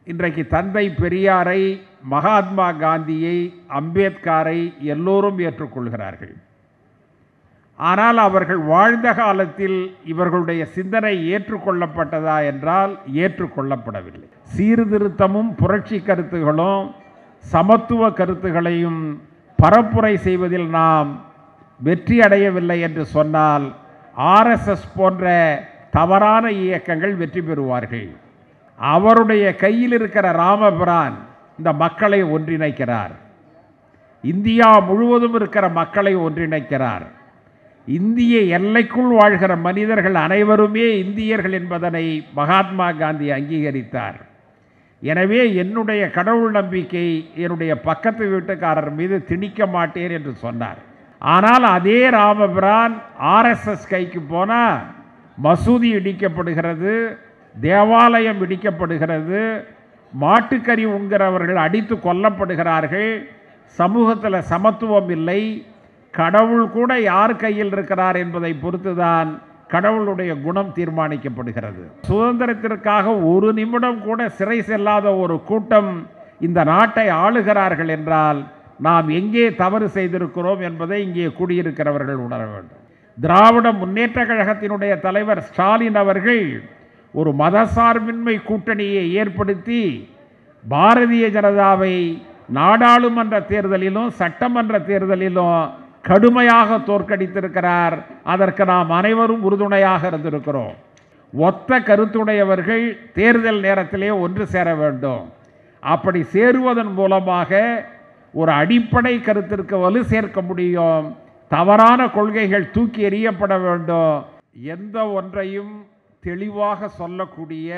இன்றைக்கு தந்தை பெரியாரை மகாத்மா காந்தியை அம்பேத்கரை எல்லோரும் ஏற்றுக்கொள்கிறார்கள் ஆனால் அவர்கள் வாழ்ந்த காலத்தில் இவர்களுடைய சிந்தனை ஏற்றுக்கொள்ளப்பட்டதா என்றால் ஏற்றுக்கொள்ளப்படவில்லை சீர்திருத்தமும் புரட்சி கருத்துகளும் சமத்துவ கருத்துகளையும் பரப்புரை செய்வதில் நாம் வெற்றி அடையவில்லை என்று சொன்னால் ஆர்எஸ்எஸ் போன்ற தவறான இயக்கங்கள் வெற்றி பெறுவார்கள் அவருடைய கையில் இருக்கிற ராமபிரான் இந்த மக்களை ஒன்றிணைக்கிறார் இந்தியா முழுவதும் இருக்கிற மக்களை ஒன்றிணைக்கிறார் இந்திய எல்லைக்குள் வாழ்கிற மனிதர்கள் அனைவருமே இந்தியர்கள் என்பதனை மகாத்மா காந்தி அங்கீகரித்தார் எனவே என்னுடைய கடவுள் நம்பிக்கை என்னுடைய பக்கத்து வீட்டுக்காரர் மீது திணிக்க மாட்டேன் என்று சொன்னார் ஆனால் அதே ராமபிரான் ஆர்எஸ்எஸ் கைக்கு போனால் மசூதி இடிக்கப்படுகிறது தேவாலயம் இடிக்கப்படுகிறது மாட்டுக்கறி உண்கிறவர்கள் அடித்து கொல்லப்படுகிறார்கள் சமூகத்தில் சமத்துவம் இல்லை கடவுள் கூட யார் கையில் இருக்கிறார் என்பதை பொறுத்துதான் கடவுளுடைய குணம் தீர்மானிக்கப்படுகிறது சுதந்திரத்திற்காக ஒரு நிமிடம் கூட சிறை செல்லாத ஒரு கூட்டம் இந்த நாட்டை ஆளுகிறார்கள் என்றால் நாம் எங்கே தவறு செய்திருக்கிறோம் என்பதை இங்கே கூடியிருக்கிறவர்கள் உணர வேண்டும் திராவிட முன்னேற்ற கழகத்தினுடைய தலைவர் ஸ்டாலின் அவர்கள் ஒரு மதசார்பின்மை கூட்டணியை ஏற்படுத்தி பாரதிய ஜனதாவை நாடாளுமன்ற தேர்தலிலும் சட்டமன்ற தேர்தலிலும் கடுமையாக தோற்கடித்திருக்கிறார் அதற்கு நாம் அனைவரும் உறுதுணையாக இருந்திருக்கிறோம் ஒத்த கருத்துடையவர்கள் தேர்தல் நேரத்திலே ஒன்று சேர வேண்டும் அப்படி சேருவதன் மூலமாக ஒரு அடிப்படை கருத்திற்கு வலு சேர்க்க முடியும் தவறான கொள்கைகள் தூக்கி எறியப்பட வேண்டும் எந்த ஒன்றையும் தெளிவாக சொல்லக்கூடிய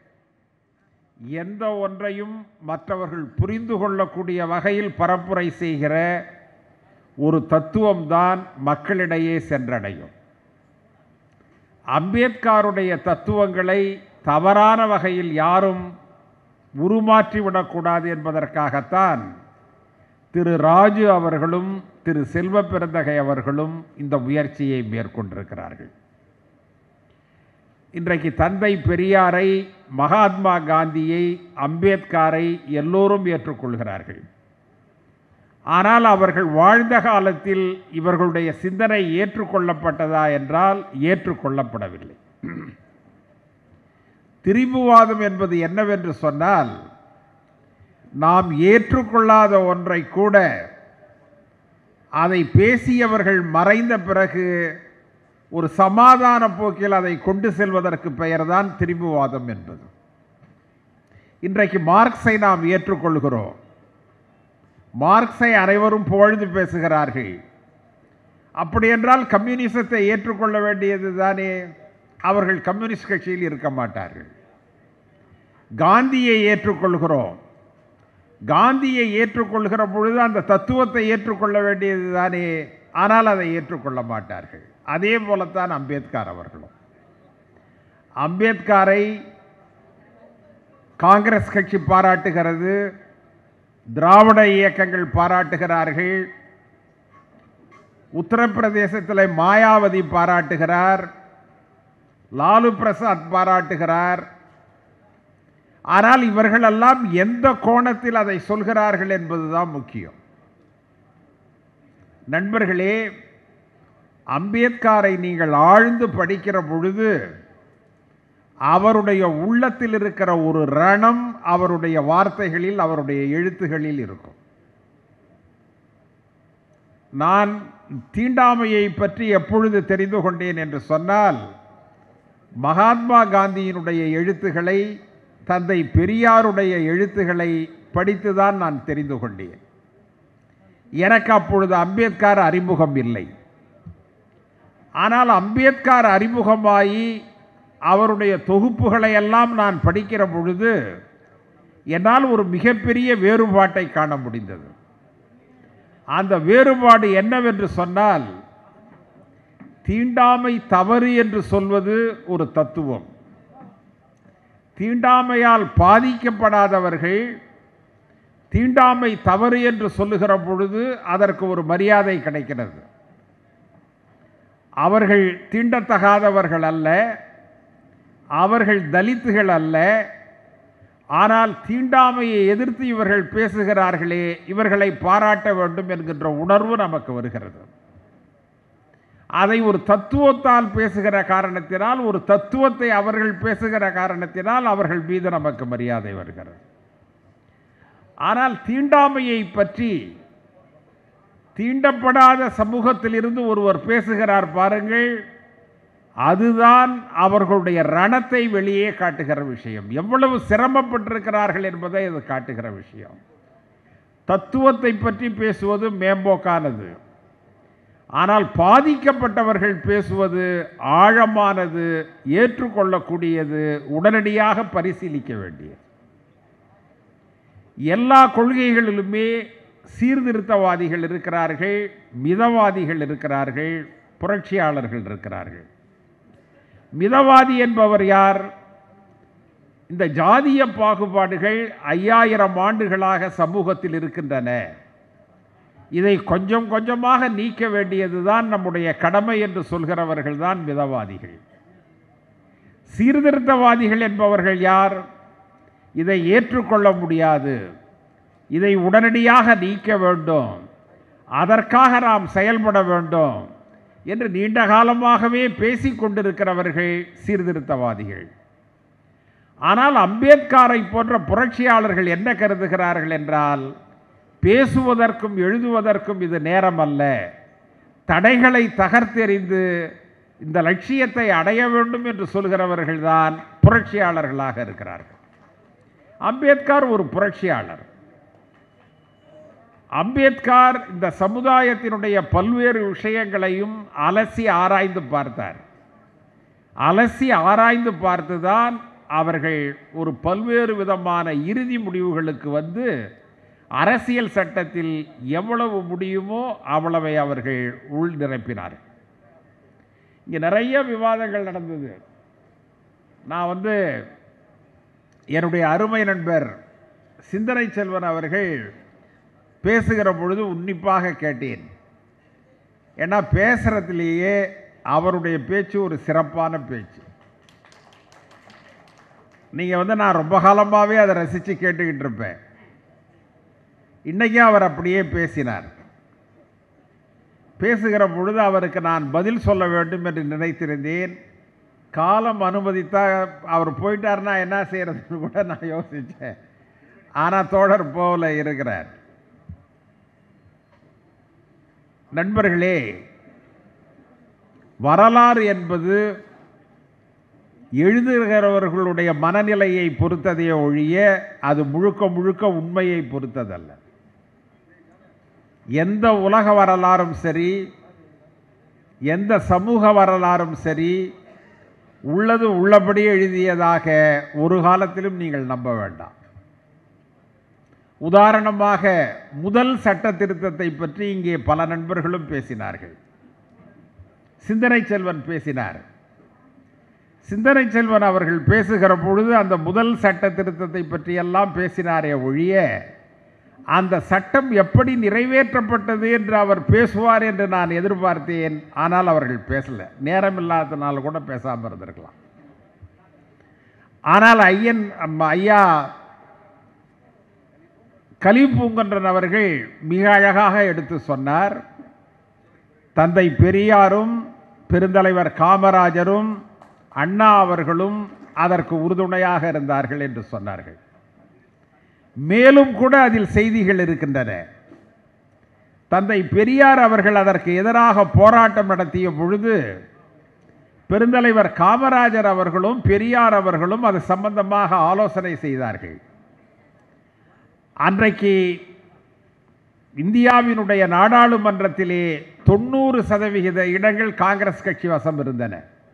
எந்த ஒன்றையும் மற்றவர்கள் புரிந்து கொள்ளக்கூடிய வகையில் பரப்புரை செய்கிற ஒரு தத்துவம்தான் மக்களிடையே சென்றடையும் அம்பேத்கருடைய தத்துவங்களை தவறான வகையில் யாரும் உருமாற்றிவிடக்கூடாது என்பதற்காகத்தான் திரு ராஜு அவர்களும் திரு செல்வ பெருந்தகை அவர்களும் இந்த முயற்சியை மேற்கொண்டிருக்கிறார்கள் இன்றைக்கு தந்தை பெரியாரை மகாத்மா காந்தியை அம்பேத்கரை எல்லோரும் ஏற்றுக்கொள்கிறார்கள் ஆனால் அவர்கள் வாழ்ந்த காலத்தில் இவர்களுடைய சிந்தனை ஏற்றுக்கொள்ளப்பட்டதா என்றால் ஏற்றுக்கொள்ளப்படவில்லை திரிபுவாதம் என்பது என்னவென்று சொன்னால் நாம் ஏற்றுக்கொள்ளாத ஒன்றை கூட அதை பேசியவர்கள் மறைந்த பிறகு ஒரு சமாதான போக்கில் அதை கொண்டு செல்வதற்கு பெயர்தான் திரிபுவாதம் என்பது இன்றைக்கு மார்க்ஸை நாம் ஏற்றுக்கொள்கிறோம் மார்க்ஸை அனைவரும் புகழ்ந்து பேசுகிறார்கள் அப்படி என்றால் கம்யூனிசத்தை ஏற்றுக்கொள்ள வேண்டியது தானே அவர்கள் கம்யூனிஸ்ட் கட்சியில் இருக்க மாட்டார்கள் காந்தியை ஏற்றுக்கொள்கிறோம் காந்தியை ஏற்றுக்கொள்கிற பொழுது அந்த தத்துவத்தை ஏற்றுக்கொள்ள வேண்டியது தானே ஆனால் அதை ஏற்றுக்கொள்ள மாட்டார்கள் அதே போலத்தான் அம்பேத்கர் அவர்களும் அம்பேத்கரை காங்கிரஸ் கட்சி பாராட்டுகிறது திராவிட இயக்கங்கள் பாராட்டுகிறார்கள் உத்தரப்பிரதேசத்தில் மாயாவதி பாராட்டுகிறார் லாலு பிரசாத் பாராட்டுகிறார் ஆனால் இவர்களெல்லாம் எந்த கோணத்தில் அதை சொல்கிறார்கள் என்பதுதான் முக்கியம் நண்பர்களே அம்பேத்கரை நீங்கள் ஆழ்ந்து படிக்கிற பொழுது அவருடைய உள்ளத்தில் இருக்கிற ஒரு ரணம் அவருடைய வார்த்தைகளில் அவருடைய எழுத்துகளில் இருக்கும் நான் தீண்டாமையை பற்றி எப்பொழுது தெரிந்து கொண்டேன் என்று சொன்னால் மகாத்மா காந்தியினுடைய எழுத்துக்களை தந்தை பெரியாருடைய எழுத்துக்களை படித்துதான் நான் தெரிந்து கொண்டேன் எனக்கு அப்பொழுது அம்பேத்கர் அறிமுகம் இல்லை ஆனால் அம்பேத்கர் அறிமுகமாகி அவருடைய தொகுப்புகளை எல்லாம் நான் படிக்கிற பொழுது என்னால் ஒரு மிகப்பெரிய வேறுபாட்டை காண முடிந்தது அந்த வேறுபாடு என்னவென்று சொன்னால் தீண்டாமை தவறு என்று சொல்வது ஒரு தத்துவம் தீண்டாமையால் பாதிக்கப்படாதவர்கள் தீண்டாமை தவறு என்று சொல்லுகிற பொழுது அதற்கு ஒரு மரியாதை கிடைக்கிறது அவர்கள் தீண்டத்தகாதவர்கள் அல்ல அவர்கள் தலித்துகள் அல்ல ஆனால் தீண்டாமையை எதிர்த்து இவர்கள் பேசுகிறார்களே இவர்களை பாராட்ட வேண்டும் என்கின்ற உணர்வு நமக்கு வருகிறது அதை ஒரு தத்துவத்தால் பேசுகிற காரணத்தினால் ஒரு தத்துவத்தை அவர்கள் பேசுகிற காரணத்தினால் அவர்கள் மீது நமக்கு மரியாதை வருகிறது ஆனால் தீண்டாமையை பற்றி தீண்டப்படாத சமூகத்திலிருந்து ஒருவர் பேசுகிறார் பாருங்கள் அதுதான் அவர்களுடைய ரணத்தை வெளியே காட்டுகிற விஷயம் எவ்வளவு சிரமப்பட்டிருக்கிறார்கள் என்பதை அது காட்டுகிற விஷயம் தத்துவத்தை பற்றி பேசுவது மேம்போக்கானது ஆனால் பாதிக்கப்பட்டவர்கள் பேசுவது ஆழமானது ஏற்றுக்கொள்ளக்கூடியது உடனடியாக பரிசீலிக்க வேண்டியது எல்லா கொள்கைகளிலுமே சீர்திருத்தவாதிகள் இருக்கிறார்கள் மிதவாதிகள் இருக்கிறார்கள் புரட்சியாளர்கள் இருக்கிறார்கள் மிதவாதி என்பவர் யார் இந்த ஜாதிய பாகுபாடுகள் ஐயாயிரம் ஆண்டுகளாக சமூகத்தில் இருக்கின்றன இதை கொஞ்சம் கொஞ்சமாக நீக்க வேண்டியதுதான் நம்முடைய கடமை என்று சொல்கிறவர்கள் தான் மிதவாதிகள் சீர்திருத்தவாதிகள் என்பவர்கள் யார் இதை ஏற்றுக்கொள்ள முடியாது இதை உடனடியாக நீக்க வேண்டும் அதற்காக நாம் செயல்பட வேண்டும் என்று நீண்ட காலமாகவே பேசிக் கொண்டிருக்கிறவர்கள் சீர்திருத்தவாதிகள் ஆனால் அம்பேத்கரை போன்ற புரட்சியாளர்கள் என்ன கருதுகிறார்கள் என்றால் பேசுவதற்கும் எழுதுவதற்கும் இது நேரம் அல்ல தடைகளை தகர்த்தெறிந்து இந்த லட்சியத்தை அடைய வேண்டும் என்று சொல்கிறவர்கள் தான் புரட்சியாளர்களாக இருக்கிறார்கள் அம்பேத்கர் ஒரு புரட்சியாளர் அம்பேத்கர் இந்த சமுதாயத்தினுடைய பல்வேறு விஷயங்களையும் அலசி ஆராய்ந்து பார்த்தார் அலசி ஆராய்ந்து பார்த்துதான் அவர்கள் ஒரு பல்வேறு விதமான இறுதி முடிவுகளுக்கு வந்து அரசியல் சட்டத்தில் எவ்வளவு முடியுமோ அவ்வளவை அவர்கள் உள் நிரப்பினார்கள் இங்கே நிறைய விவாதங்கள் நடந்தது நான் வந்து என்னுடைய அருமை நண்பர் சிந்தனை செல்வன் அவர்கள் பேசுகிற பொழுது உன்னிப்பாக கேட்டேன் ஏன்னா பேசுகிறதுலேயே அவருடைய பேச்சு ஒரு சிறப்பான பேச்சு நீங்கள் வந்து நான் ரொம்ப காலமாகவே அதை ரசித்து கேட்டுக்கிட்டு இருப்பேன் இன்றைக்கும் அவர் அப்படியே பேசினார் பேசுகிற பொழுது அவருக்கு நான் பதில் சொல்ல வேண்டும் என்று நினைத்திருந்தேன் காலம் அனுமதித்தா அவர் போயிட்டார்னா என்ன செய்கிறதுன்னு கூட நான் யோசித்தேன் ஆனால் தோழர் போல இருக்கிறார் நண்பர்களே வரலாறு என்பது எழுதுகிறவர்களுடைய மனநிலையை பொறுத்ததே ஒழிய அது முழுக்க முழுக்க உண்மையை பொறுத்ததல்ல எந்த உலக வரலாறும் சரி எந்த சமூக வரலாறும் சரி உள்ளது உள்ளபடி எழுதியதாக ஒரு காலத்திலும் நீங்கள் நம்ப வேண்டாம் உதாரணமாக முதல் சட்ட திருத்தத்தை பற்றி இங்கே பல நண்பர்களும் பேசினார்கள் சிந்தனை செல்வன் பேசினார் சிந்தனை செல்வன் அவர்கள் பேசுகிற பொழுது அந்த முதல் சட்ட திருத்தத்தை பற்றியெல்லாம் பேசினாரே ஒழிய அந்த சட்டம் எப்படி நிறைவேற்றப்பட்டது என்று அவர் பேசுவார் என்று நான் எதிர்பார்த்தேன் ஆனால் அவர்கள் பேசல நேரம் இல்லாததுனால கூட பேசாமல் இருந்திருக்கலாம் ஆனால் ஐயன் ஐயா கலிப்பூங்கன்றன் அவர்கள் மிக அழகாக எடுத்து சொன்னார் தந்தை பெரியாரும் பெருந்தலைவர் காமராஜரும் அண்ணா அவர்களும் அதற்கு உறுதுணையாக இருந்தார்கள் என்று சொன்னார்கள் மேலும் கூட அதில் செய்திகள் இருக்கின்றன தந்தை பெரியார் அவர்கள் அதற்கு எதிராக போராட்டம் நடத்திய பொழுது பெருந்தலைவர் காமராஜர் அவர்களும் பெரியார் அவர்களும் அது சம்பந்தமாக ஆலோசனை செய்தார்கள் அன்றைக்கு இந்தியாவினுடைய நாடாளுமன்றத்திலே தொண்ணூறு சதவிகித இடங்கள் காங்கிரஸ் கட்சி வசம் இருந்தன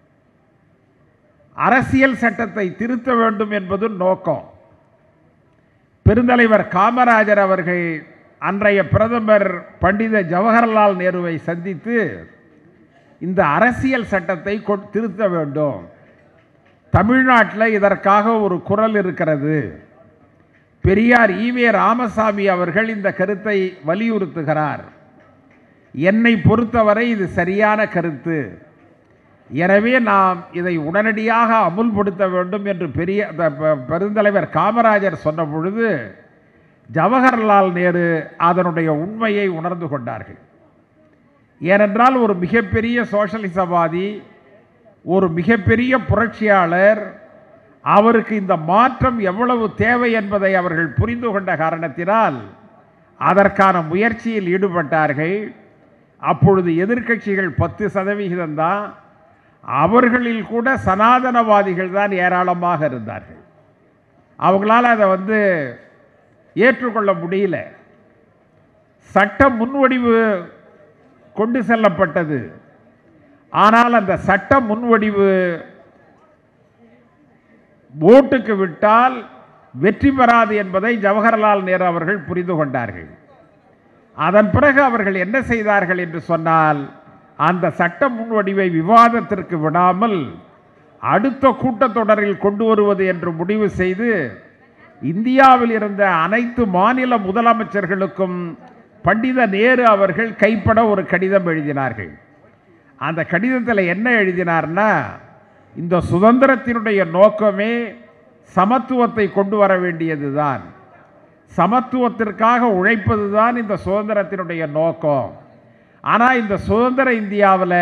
அரசியல் சட்டத்தை திருத்த வேண்டும் என்பது நோக்கம் பெருந்தலைவர் காமராஜர் அவர்கள் அன்றைய பிரதமர் பண்டித ஜவஹர்லால் நேருவை சந்தித்து இந்த அரசியல் சட்டத்தை கொ- திருத்த வேண்டும் தமிழ்நாட்டில் இதற்காக ஒரு குரல் இருக்கிறது பெரியார் ஈவே ராமசாமி அவர்கள் இந்த கருத்தை வலியுறுத்துகிறார் என்னை பொறுத்தவரை இது சரியான கருத்து எனவே நாம் இதை உடனடியாக அமுல்படுத்த வேண்டும் என்று பெரிய த- ப- பெருந்தலைவர் காமராஜர் சொன்ன பொழுது ஜவஹர்லால் நேரு அதனுடைய உண்மையை உணர்ந்து கொண்டார்கள் ஏனென்றால் ஒரு மிகப்பெரிய சோஷலிசவாதி ஒரு மிகப்பெரிய புரட்சியாளர் அவருக்கு இந்த மாற்றம் எவ்வளவு தேவை என்பதை அவர்கள் புரிந்து கொண்ட காரணத்தினால் அதற்கான முயற்சியில் ஈடுபட்டார்கள் அப்பொழுது எதிர்க்கட்சிகள் பத்து சதவிகிதம் தான் அவர்களில் கூட சனாதனவாதிகள் தான் ஏராளமாக இருந்தார்கள் அவங்களால அதை வந்து ஏற்றுக்கொள்ள முடியல சட்ட முன்வடிவு கொண்டு செல்லப்பட்டது ஆனால் அந்த சட்ட முன்வடிவு ஓட்டுக்கு விட்டால் வெற்றி பெறாது என்பதை ஜவஹர்லால் நேரு அவர்கள் புரிந்து கொண்டார்கள் அதன் பிறகு அவர்கள் என்ன செய்தார்கள் என்று சொன்னால் அந்த சட்ட முன்வடிவை விவாதத்திற்கு விடாமல் அடுத்த கூட்டத்தொடரில் கொண்டு வருவது என்று முடிவு செய்து இந்தியாவில் இருந்த அனைத்து மாநில முதலமைச்சர்களுக்கும் பண்டித நேரு அவர்கள் கைப்பட ஒரு கடிதம் எழுதினார்கள் அந்த கடிதத்தில் என்ன எழுதினார்னா இந்த சுதந்திரத்தினுடைய நோக்கமே சமத்துவத்தை கொண்டு வர வேண்டியதுதான் சமத்துவத்திற்காக உழைப்பது தான் இந்த சுதந்திரத்தினுடைய நோக்கம் ஆனால் இந்த சுதந்திர இந்தியாவில்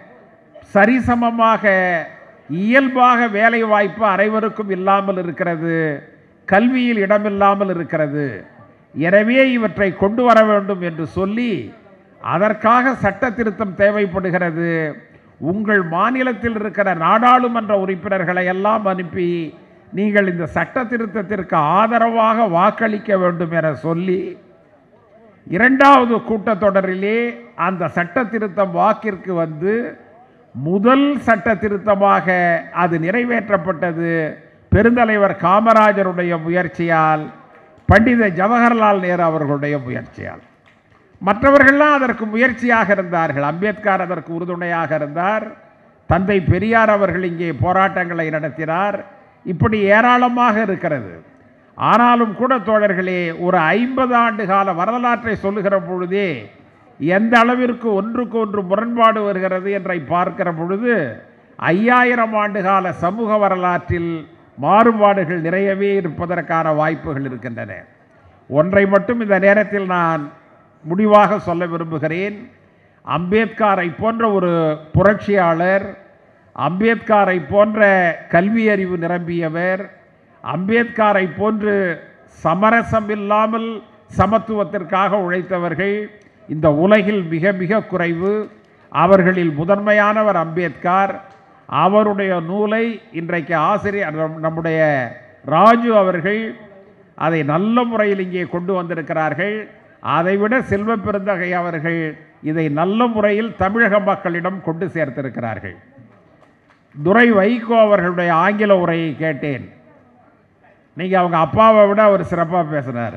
சரிசமமாக இயல்பாக வேலை வாய்ப்பு அனைவருக்கும் இல்லாமல் இருக்கிறது கல்வியில் இடமில்லாமல் இருக்கிறது எனவே இவற்றை கொண்டு வர வேண்டும் என்று சொல்லி அதற்காக சட்ட திருத்தம் தேவைப்படுகிறது உங்கள் மாநிலத்தில் இருக்கிற நாடாளுமன்ற உறுப்பினர்களை எல்லாம் அனுப்பி நீங்கள் இந்த சட்ட திருத்தத்திற்கு ஆதரவாக வாக்களிக்க வேண்டும் என சொல்லி இரண்டாவது கூட்டத்தொடரிலே அந்த சட்ட திருத்தம் வாக்கிற்கு வந்து முதல் சட்ட திருத்தமாக அது நிறைவேற்றப்பட்டது பெருந்தலைவர் காமராஜருடைய முயற்சியால் பண்டித ஜவஹர்லால் நேரு அவர்களுடைய முயற்சியால் மற்றவர்கள்லாம் அதற்கு முயற்சியாக இருந்தார்கள் அம்பேத்கர் அதற்கு உறுதுணையாக இருந்தார் தந்தை பெரியார் அவர்கள் இங்கே போராட்டங்களை நடத்தினார் இப்படி ஏராளமாக இருக்கிறது ஆனாலும் கூட தோழர்களே ஒரு ஐம்பது ஆண்டு கால வரலாற்றை சொல்லுகிற பொழுதே எந்த அளவிற்கு ஒன்றுக்கு ஒன்று முரண்பாடு வருகிறது என்றை பார்க்கிற பொழுது ஐயாயிரம் ஆண்டு கால சமூக வரலாற்றில் மாறுபாடுகள் நிறையவே இருப்பதற்கான வாய்ப்புகள் இருக்கின்றன ஒன்றை மட்டும் இந்த நேரத்தில் நான் முடிவாக சொல்ல விரும்புகிறேன் அம்பேத்கரை போன்ற ஒரு புரட்சியாளர் அம்பேத்கரை போன்ற கல்வி அறிவு நிரம்பியவர் அம்பேத்கரை போன்று சமரசம் இல்லாமல் சமத்துவத்திற்காக உழைத்தவர்கள் இந்த உலகில் மிக மிக குறைவு அவர்களில் முதன்மையானவர் அம்பேத்கர் அவருடைய நூலை இன்றைக்கு ஆசிரியர் நம்- நம்முடைய ராஜு அவர்கள் அதை நல்ல முறையில் இங்கே கொண்டு வந்திருக்கிறார்கள் அதைவிட செல்வ பெருந்தகை அவர்கள் இதை நல்ல முறையில் தமிழக மக்களிடம் கொண்டு சேர்த்திருக்கிறார்கள் துரை வைகோ அவர்களுடைய ஆங்கில உரையை கேட்டேன் நீங்கள் அவங்க அப்பாவை விட அவர் சிறப்பாக பேசினார்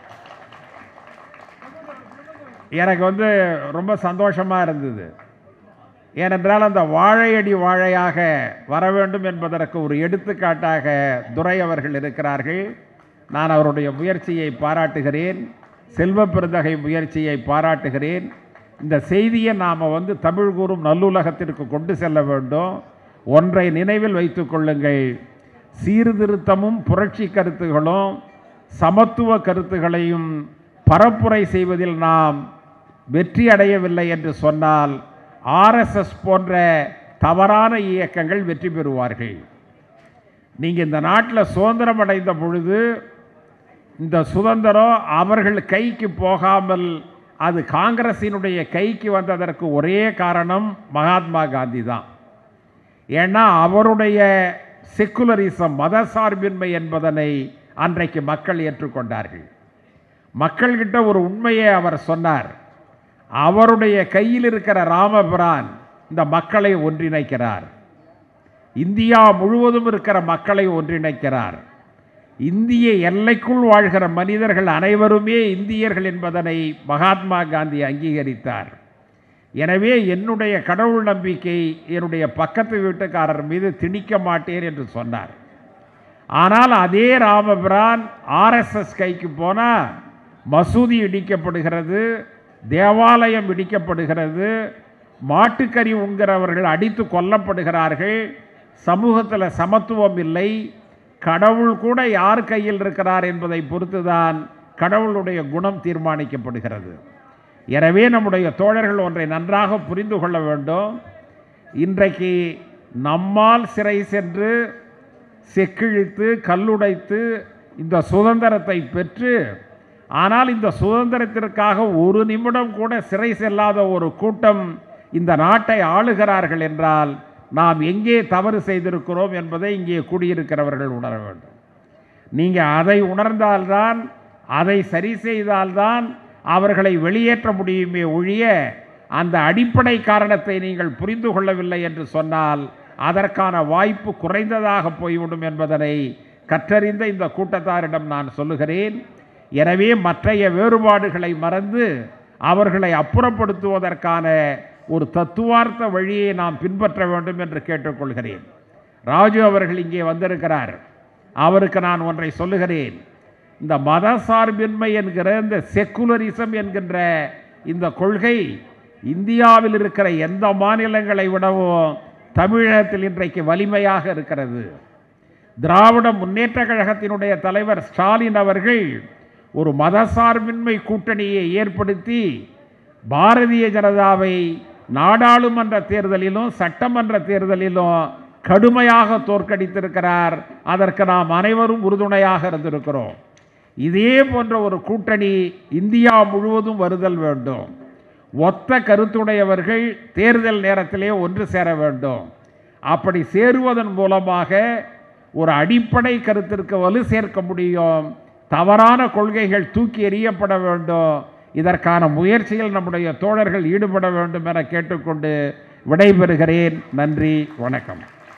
எனக்கு வந்து ரொம்ப சந்தோஷமாக இருந்தது ஏனென்றால் அந்த வாழையடி வாழையாக வர வேண்டும் என்பதற்கு ஒரு எடுத்துக்காட்டாக துரை அவர்கள் இருக்கிறார்கள் நான் அவருடைய முயற்சியை பாராட்டுகிறேன் செல்வ பெருந்தகை முயற்சியை பாராட்டுகிறேன் இந்த செய்தியை நாம் வந்து தமிழ் கூறும் நல்லுலகத்திற்கு கொண்டு செல்ல வேண்டும் ஒன்றை நினைவில் வைத்துக் கொள்ளுங்கள் சீர்திருத்தமும் புரட்சி கருத்துகளும் சமத்துவ கருத்துகளையும் பரப்புரை செய்வதில் நாம் வெற்றி அடையவில்லை என்று சொன்னால் ஆர்எஸ்எஸ் போன்ற தவறான இயக்கங்கள் வெற்றி பெறுவார்கள் நீங்கள் இந்த நாட்டில் சுதந்திரம் அடைந்த பொழுது இந்த சுதந்திரம் அவர்கள் கைக்கு போகாமல் அது காங்கிரசினுடைய கைக்கு வந்ததற்கு ஒரே காரணம் மகாத்மா காந்தி தான் ஏன்னா அவருடைய செக்குலரிசம் மதசார்பின்மை என்பதனை அன்றைக்கு மக்கள் ஏற்றுக்கொண்டார்கள் மக்கள்கிட்ட ஒரு உண்மையை அவர் சொன்னார் அவருடைய கையில் இருக்கிற ராமபிரான் இந்த மக்களை ஒன்றிணைக்கிறார் இந்தியா முழுவதும் இருக்கிற மக்களை ஒன்றிணைக்கிறார் இந்திய எல்லைக்குள் வாழ்கிற மனிதர்கள் அனைவருமே இந்தியர்கள் என்பதனை மகாத்மா காந்தி அங்கீகரித்தார் எனவே என்னுடைய கடவுள் நம்பிக்கை என்னுடைய பக்கத்து வீட்டுக்காரர் மீது திணிக்க மாட்டேன் என்று சொன்னார் ஆனால் அதே ராமபிரான் ஆர்எஸ்எஸ் கைக்கு போனால் மசூதி இடிக்கப்படுகிறது தேவாலயம் இடிக்கப்படுகிறது மாட்டுக்கறி உண்கிறவர்கள் அடித்து கொல்லப்படுகிறார்கள் சமூகத்தில் சமத்துவம் இல்லை கடவுள் கூட யார் கையில் இருக்கிறார் என்பதை பொறுத்துதான் கடவுளுடைய குணம் தீர்மானிக்கப்படுகிறது எனவே நம்முடைய தோழர்கள் ஒன்றை நன்றாக புரிந்து கொள்ள வேண்டும் இன்றைக்கு நம்மால் சிறை சென்று செக்கிழித்து கல்லுடைத்து இந்த சுதந்திரத்தை பெற்று ஆனால் இந்த சுதந்திரத்திற்காக ஒரு நிமிடம் கூட சிறை செல்லாத ஒரு கூட்டம் இந்த நாட்டை ஆளுகிறார்கள் என்றால் நாம் எங்கே தவறு செய்திருக்கிறோம் என்பதை இங்கே கூடியிருக்கிறவர்கள் உணர வேண்டும் நீங்கள் அதை உணர்ந்தால்தான் அதை சரி செய்தால்தான் அவர்களை வெளியேற்ற முடியுமே ஒழிய அந்த அடிப்படை காரணத்தை நீங்கள் புரிந்து கொள்ளவில்லை என்று சொன்னால் அதற்கான வாய்ப்பு குறைந்ததாக போய்விடும் என்பதனை கற்றறிந்த இந்த கூட்டத்தாரிடம் நான் சொல்லுகிறேன் எனவே மற்றைய வேறுபாடுகளை மறந்து அவர்களை அப்புறப்படுத்துவதற்கான ஒரு தத்துவார்த்த வழியை நாம் பின்பற்ற வேண்டும் என்று கேட்டுக்கொள்கிறேன் ராஜு அவர்கள் இங்கே வந்திருக்கிறார் அவருக்கு நான் ஒன்றை சொல்லுகிறேன் இந்த மத சார்பின்மை என்கிற இந்த செக்குலரிசம் என்கின்ற இந்த கொள்கை இந்தியாவில் இருக்கிற எந்த மாநிலங்களை விடவும் தமிழகத்தில் இன்றைக்கு வலிமையாக இருக்கிறது திராவிட முன்னேற்ற கழகத்தினுடைய தலைவர் ஸ்டாலின் அவர்கள் ஒரு மதசார்பின்மை கூட்டணியை ஏற்படுத்தி பாரதிய ஜனதாவை நாடாளுமன்ற தேர்தலிலும் சட்டமன்ற தேர்தலிலும் கடுமையாக தோற்கடித்திருக்கிறார் அதற்கு நாம் அனைவரும் உறுதுணையாக இருந்திருக்கிறோம் இதே போன்ற ஒரு கூட்டணி இந்தியா முழுவதும் வருதல் வேண்டும் ஒத்த கருத்துடையவர்கள் தேர்தல் நேரத்திலே ஒன்று சேர வேண்டும் அப்படி சேருவதன் மூலமாக ஒரு அடிப்படை கருத்திற்கு வலு சேர்க்க முடியும் தவறான கொள்கைகள் தூக்கி எறியப்பட வேண்டும் இதற்கான முயற்சியில் நம்முடைய தோழர்கள் ஈடுபட வேண்டும் என கேட்டுக்கொண்டு விடைபெறுகிறேன் நன்றி வணக்கம்